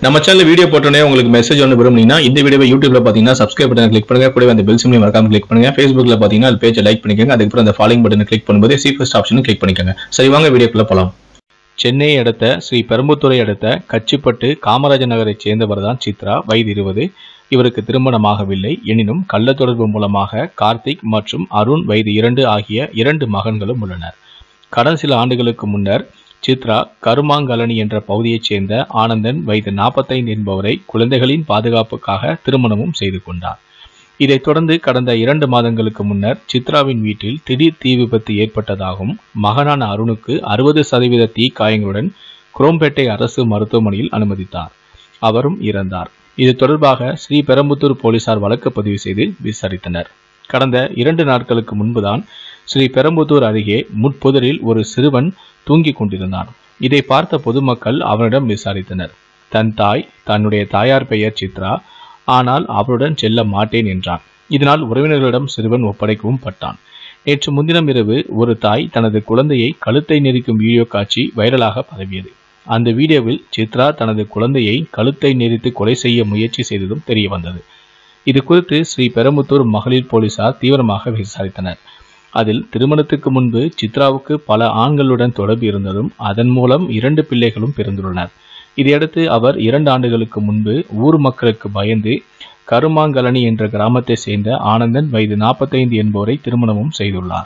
நம்ம channel video போட்டோன்னே உங்களுக்கு மெசேஜ் ஒன்று விரும்புனீங்கன்னா இந்த வீடியோவை யூடியூப்ல பார்த்தீங்கன்னா சப்ஸ்கிரைப் பட்டன் கிளிக் பண்ணுங்க கூடவே அந்த பெல் சிம்லையும் மறக்காம கிளிக் பண்ணுங்க ஃபேஸ்புக்ல பார்த்தீங்கன்னா அது பேஜை லைக் பண்ணிக்கோங்க அதுக்கப்புறம் அந்த ஃபாலோயிங் பட்டனை கிளிக் பண்ணும்போது சி ஃபர்ஸ்ட் ஆப்ஷனும் கிளிக் பண்ணிக்கோங்க சரி வாங்க வீடியோக்குள்ள போலாம் சென்னையை அடுத்த ஸ்ரீ பெரும்புத்துறை அடுத்த கச்சிப்பட்டு காமராஜர் நகரைச் சேர்ந்தவர் தான் சித்ரா வயது இருபது இவருக்கு திருமணமாகவில்லை எனினும் கள்ள தொடர்பு மூலமாக கார்த்திக் மற்றும் அருண் வயது இரண்டு ஆகிய இரண்டு மகன்களும் உள்ளனர் கடந்த சில ஆண்டுகளுக்கு முன்னர் சித்ரா கருமாங்கலனி என்ற பகுதியைச் சேர்ந்த ஆனந்தன் வயது நாற்பத்தைந்து என்பவரை குழந்தைகளின் பாதுகாப்புக்காக திருமணமும் செய்து கொண்டார் இதைத் தொடர்ந்து கடந்த இரண்டு மாதங்களுக்கு முன்னர் சித்ராவின் வீட்டில் திடீர் தீ விபத்து ஏற்பட்டதாகவும் மகனான அருணுக்கு அறுபது சதவீத தீ காயங்களுடன் குரோம்பேட்டை அரசு மருத்துவமனையில் அனுமதித்தார் அவரும் இறந்தார் இது தொடர்பாக ஸ்ரீ பெரம்புத்தூர் போலீசார் வழக்கு பதிவு செய்து விசாரித்தனர் கடந்த இரண்டு நாட்களுக்கு முன்புதான் ஸ்ரீ பெரம்புத்தூர் அருகே முட்புதரில் ஒரு சிறுவன் தூங்கிக் கொண்டிருந்தான் இதை பார்த்த பொதுமக்கள் அவனிடம் விசாரித்தனர் தன் தாய் தன்னுடைய தாயார் பெயர் சித்ரா ஆனால் அவருடன் செல்ல மாட்டேன் என்றான் இதனால் உறவினர்களிடம் சிறுவன் ஒப்படைக்கவும் பட்டான் நேற்று முன்தினம் இரவு ஒரு தாய் தனது குழந்தையை கழுத்தை நெரிக்கும் வீடியோ காட்சி வைரலாக பரவியது அந்த வீடியோவில் சித்ரா தனது குழந்தையை கழுத்தை நெரித்து கொலை செய்ய முயற்சி செய்ததும் தெரிய வந்தது இது குறித்து ஸ்ரீ பெரும்புத்தூர் மகளிர் போலீசார் தீவிரமாக விசாரித்தனர் அதில் திருமணத்துக்கு முன்பு சித்ராவுக்கு பல ஆண்களுடன் தொடர்பு இருந்ததும் அதன் மூலம் இரண்டு பிள்ளைகளும் பிறந்துள்ளனர் இதையடுத்து அவர் இரண்டு ஆண்டுகளுக்கு முன்பு ஊர் மக்களுக்கு பயந்து கருமாங்கலனி என்ற கிராமத்தை சேர்ந்த ஆனந்தன் வயது நாற்பத்தைந்து என்பவரை திருமணமும் செய்துள்ளார்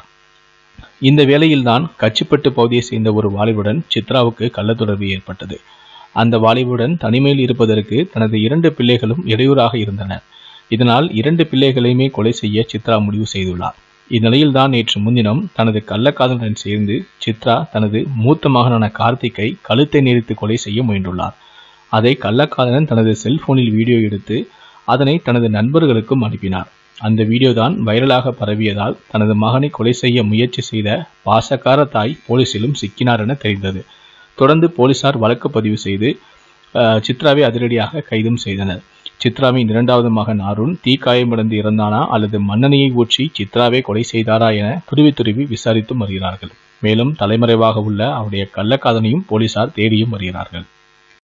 இந்த வேளையில்தான் கச்சிப்பட்டு பகுதியை சேர்ந்த ஒரு வாலிபுடன் சித்ராவுக்கு கள்ளத்தொடர்பு ஏற்பட்டது அந்த வாலிபுடன் தனிமையில் இருப்பதற்கு தனது இரண்டு பிள்ளைகளும் இடையூறாக இருந்தனர் இதனால் இரண்டு பிள்ளைகளையுமே கொலை செய்ய சித்ரா முடிவு செய்துள்ளார் இந்நிலையில்தான் நேற்று முன்தினம் தனது கள்ளக்காதலுடன் சேர்ந்து சித்ரா தனது மூத்த மகனான கார்த்திக்கை கழுத்தை நெரித்து கொலை செய்ய முயன்றுள்ளார் அதை கள்ளக்காதலன் தனது செல்போனில் வீடியோ எடுத்து அதனை தனது நண்பர்களுக்கும் அனுப்பினார் அந்த வீடியோ தான் வைரலாக பரவியதால் தனது மகனை கொலை செய்ய முயற்சி செய்த பாசக்கார தாய் போலீசிலும் சிக்கினார் என தெரிந்தது தொடர்ந்து போலீசார் வழக்கு பதிவு செய்து அஹ், சித்ராவை அதிரடியாக கைதும் செய்தனர் சித்ராவின் இரண்டாவது மகன் அருண் தீக்காயமடைந்து இறந்தானா அல்லது மண்ணெண்ணெயை ஊற்றி சித்ராவை கொலை செய்தாரா என துருவி துருவி விசாரித்து வருகிறார்கள் மேலும் தலைமறைவாக உள்ள அவருடைய கள்ளக்காதனையும் போலீசார் தேடியும் வருகிறார்கள்